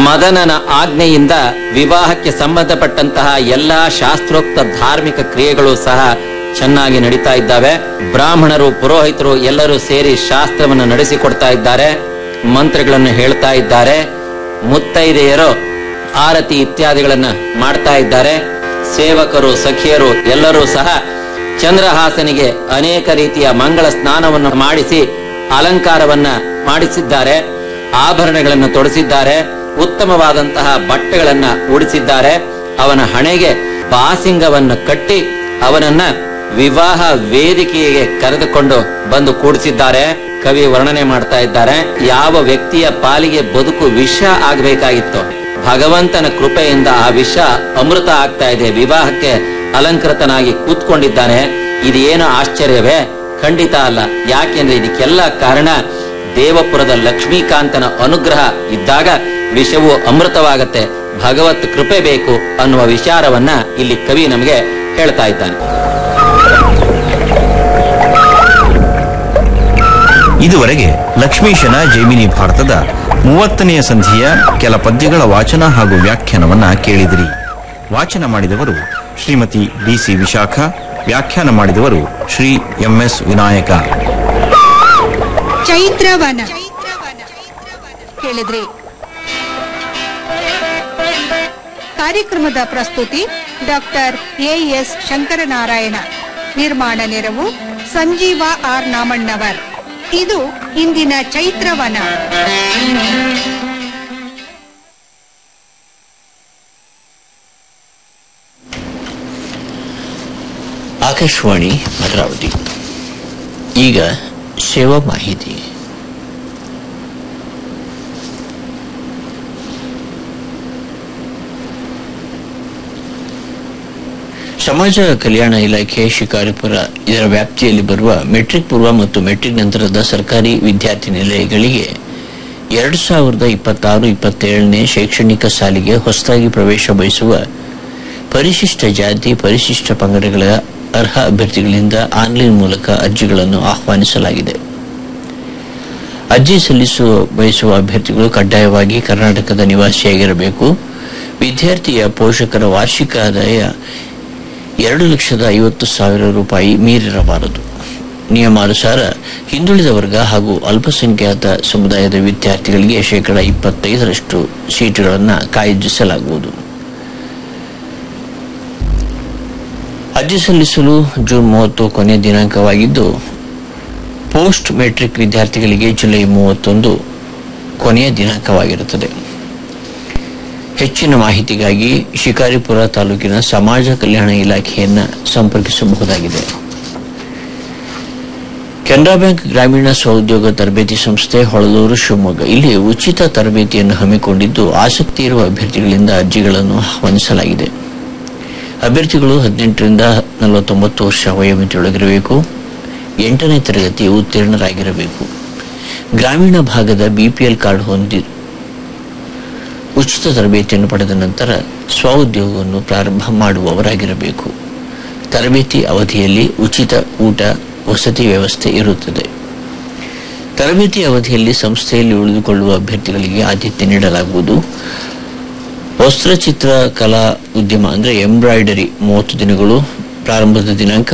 ಮದನನ ಆಜ್ಞೆಯಿಂದ ವಿವಾಹಕ್ಕೆ ಸಂಬಂಧಪಟ್ಟಂತಹ ಎಲ್ಲಾ ಶಾಸ್ತ್ರೋಕ್ತ ಧಾರ್ಮಿಕ ಕ್ರಿಯೆಗಳು ಸಹ ಚೆನ್ನಾಗಿ ನಡೀತಾ ಇದ್ದಾವೆ ಬ್ರಾಹ್ಮಣರು ಪುರೋಹಿತರು ಎಲ್ಲರೂ ಸೇರಿ ಶಾಸ್ತ್ರವನ್ನು ನಡೆಸಿಕೊಡ್ತಾ ಇದ್ದಾರೆ ಮಂತ್ರಗಳನ್ನು ಹೇಳ್ತಾ ಇದ್ದಾರೆ ಮುತ್ತೈದೆಯರು ಆರತಿ ಇತ್ಯಾದಿಗಳನ್ನ ಮಾಡ್ತಾ ಇದ್ದಾರೆ ಸೇವಕರು ಸಖಿಯರು ಎಲ್ಲರೂ ಸಹ ಚಂದ್ರಹಾಸನಿಗೆ ಅನೇಕ ರೀತಿಯ ಮಂಗಳ ಸ್ನಾನವನ್ನು ಮಾಡಿಸಿ ಅಲಂಕಾರವನ್ನ ಮಾಡಿಸಿದ್ದಾರೆ ಆಭರಣಗಳನ್ನು ತೊಡಿಸಿದ್ದಾರೆ ಉತ್ತಮವಾದಂತಹ ಬಟ್ಟೆಗಳನ್ನ ಉಡಿಸಿದ್ದಾರೆ ಅವನ ಹಣೆಗೆ ಬಾಸಿಂಗವನ್ನ ಕಟ್ಟಿ ಅವನನ್ನ ವಿವಾಹ ವೇದಿಕೆಗೆ ಕರೆದುಕೊಂಡು ಬಂದು ಕೂಡಿಸಿದ್ದಾರೆ ಕವಿ ವರ್ಣನೆ ಮಾಡ್ತಾ ಇದ್ದಾರೆ ಯಾವ ವ್ಯಕ್ತಿಯ ಪಾಲಿಗೆ ಬದುಕು ವಿಷ ಆಗ್ಬೇಕಾಗಿತ್ತು ಭಗವಂತನ ಕೃಪೆಯಿಂದ ಆ ವಿಷ ಅಮೃತ ಆಗ್ತಾ ಇದೆ ವಿವಾಹಕ್ಕೆ ಅಲಂಕೃತನಾಗಿ ಕೂತ್ಕೊಂಡಿದ್ದಾನೆ ಇದೇನು ಆಶ್ಚರ್ಯವೇ ಖಂಡಿತ ಅಲ್ಲ ಯಾಕೆಂದ್ರೆ ಇದಕ್ಕೆಲ್ಲ ಕಾರಣ ದೇವಪುರದ ಲಕ್ಷ್ಮೀಕಾಂತನ ಅನುಗ್ರಹ ಇದ್ದಾಗ ವಿಷವು ಅಮೃತವಾಗತ್ತೆ ಭಗವತ್ ಕೃಪೆ ಬೇಕು ಅನ್ನುವ ವಿಚಾರವನ್ನ ಇಲ್ಲಿ ಕವಿ ನಮಗೆ ಹೇಳ್ತಾ ಇದ್ದಾನೆ ಇದುವರೆಗೆ ಲಕ್ಷ್ಮೀಶನ ಜೈಮಿನಿ ಭಾರತದ ಮೂವತ್ತನೆಯ ಸಂಧಿಯ ಕೆಲ ಪದ್ಯಗಳ ವಾಚನ ಹಾಗೂ ವ್ಯಾಖ್ಯಾನವನ್ನ ಕೇಳಿದಿರಿ ವಾಚನ ಮಾಡಿದವರು ಶ್ರೀಮತಿ ಡಿಸಿ ವಿಶಾಖ ವ್ಯಾಖ್ಯಾನ ಮಾಡಿದವರು ಶ್ರೀ ಎಂಎಸ್ ವಿನಾಯಕ ಚೈತ್ರವನ ಕೇಳಿದ್ರಿ ಕಾರ್ಯಕ್ರಮದ ಪ್ರಸ್ತುತಿ ಡಾಕ್ಟರ್ ಎ ಎಸ್ ಶಂಕರನಾರಾಯಣ ನಿರ್ಮಾಣ ನೆರವು ಸಂಜೀವ ಆರ್ ನಾಮಣ್ಣವರ್ ಇದು ಇಂದಿನ ಚೈತ್ರವನ ಆಕಾಶವಾಣಿ ಭದ್ರಾವತಿ ಈಗ ಸೇವಾ ಮಾಹಿತಿ ಸಮಾಜ ಕಲ್ಯಾಣ ಇಲಾಖೆ ಶಿಕಾರಿಪುರ ಇದರ ವ್ಯಾಪ್ತಿಯಲ್ಲಿ ಬರುವ ಮೆಟ್ರಿಕ್ ಪೂರ್ವ ಮತ್ತು ಮೆಟ್ರಿಕ್ ನಂತರದ ಸರ್ಕಾರಿ ವಿದ್ಯಾರ್ಥಿ ನಿಲಯಗಳಿಗೆ ಎರಡು ಸಾವಿರದ ಇಪ್ಪತ್ತಾರು ಇಪ್ಪತ್ತೇಳನೇ ಶೈಕ್ಷಣಿಕ ಸಾಲಿಗೆ ಹೊಸದಾಗಿ ಪ್ರವೇಶ ಬಯಸುವ ಪರಿಶಿಷ್ಟ ಜಾತಿ ಪರಿಶಿಷ್ಟ ಪಂಗಡಗಳ ಅರ್ಹ ಅಭ್ಯರ್ಥಿಗಳಿಂದ ಆನ್ಲೈನ್ ಮೂಲಕ ಅರ್ಜಿಗಳನ್ನು ಆಹ್ವಾನಿಸಲಾಗಿದೆ ಅರ್ಜಿ ಸಲ್ಲಿಸುವ ಬಯಸುವ ಅಭ್ಯರ್ಥಿಗಳು ಕಡ್ಡಾಯವಾಗಿ ಕರ್ನಾಟಕದ ನಿವಾಸಿಯಾಗಿರಬೇಕು ವಿದ್ಯಾರ್ಥಿಯ ಪೋಷಕರ ವಾರ್ಷಿಕ ಆದಾಯ ಎರಡು ಲಕ್ಷದ ಐವತ್ತು ಸಾವಿರ ರೂಪಾಯಿ ಮೀರಿರಬಾರದು ನಿಯಮಾನುಸಾರ ಹಿಂದುಳಿದ ವರ್ಗ ಹಾಗೂ ಅಲ್ಪಸಂಖ್ಯಾತ ಸಮುದಾಯದ ವಿದ್ಯಾರ್ಥಿಗಳಿಗೆ ಶೇಕಡ ಇಪ್ಪತ್ತೈದರಷ್ಟು ಸೀಟುಗಳನ್ನು ಕಾಯ್ದಿರಿಸಲಾಗುವುದು ಅರ್ಜಿ ಸಲ್ಲಿಸಲು ಜೂನ್ ಮೂವತ್ತು ಕೊನೆಯ ದಿನಾಂಕವಾಗಿದ್ದು ಪೋಸ್ಟ್ ಮೆಟ್ರಿಕ್ ವಿದ್ಯಾರ್ಥಿಗಳಿಗೆ ಜುಲೈ ಮೂವತ್ತೊಂದು ಕೊನೆಯ ದಿನಾಂಕವಾಗಿರುತ್ತದೆ ಹೆಚ್ಚಿನ ಮಾಹಿತಿಗಾಗಿ ಶಿಕಾರಿಪುರ ತಾಲೂಕಿನ ಸಮಾಜ ಕಲ್ಯಾಣ ಇಲಾಖೆಯನ್ನು ಸಂಪರ್ಕಿಸಬಹುದಾಗಿದೆ ಕೆನರಾ ಬ್ಯಾಂಕ್ ಗ್ರಾಮೀಣ ಸ್ವಉದ್ಯೋಗ ತರಬೇತಿ ಸಂಸ್ಥೆ ಹೊಳಲೂರು ಶಿವಮೊಗ್ಗ ಇಲ್ಲಿ ಉಚಿತ ತರಬೇತಿಯನ್ನು ಹಮ್ಮಿಕೊಂಡಿದ್ದು ಆಸಕ್ತಿ ಇರುವ ಅಭ್ಯರ್ಥಿಗಳಿಂದ ಅರ್ಜಿಗಳನ್ನು ಆಹ್ವಾನಿಸಲಾಗಿದೆ ಅಭ್ಯರ್ಥಿಗಳು ಹದಿನೆಂಟರಿಂದ ನಲವತ್ತೊಂಬತ್ತು ವರ್ಷ ವಯೋಮಿತಿಯೊಳಗಿರಬೇಕು ಎಂಟನೇ ತರಗತಿ ಉತ್ತೀರ್ಣರಾಗಿರಬೇಕು ಗ್ರಾಮೀಣ ಭಾಗದ ಬಿಪಿಎಲ್ ಕಾರ್ಡ್ ಹೊಂದಿ ಉಚಿತ ತರಬೇತಿಯನ್ನು ಪಡೆದ ನಂತರ ಸ್ವಉದ್ಯೋಗವನ್ನು ಪ್ರಾರಂಭ ಮಾಡುವವರಾಗಿರಬೇಕು ತರಬೇತಿ ಅವಧಿಯಲ್ಲಿ ಉಚಿತ ಊಟ ವಸತಿ ವ್ಯವಸ್ಥೆ ಇರುತ್ತದೆ ತರಬೇತಿ ಅವಧಿಯಲ್ಲಿ ಸಂಸ್ಥೆಯಲ್ಲಿ ಉಳಿದುಕೊಳ್ಳುವ ಅಭ್ಯರ್ಥಿಗಳಿಗೆ ಆದ್ಯತೆ ನೀಡಲಾಗುವುದು ವಸ್ತ್ರಚಿತ್ರ ಕಲಾ ಉದ್ಯಮ ಅಂದರೆ ಎಂಬ್ರಾಯ್ಡರಿ ಮೂವತ್ತು ದಿನಗಳು ಪ್ರಾರಂಭದ ದಿನಾಂಕ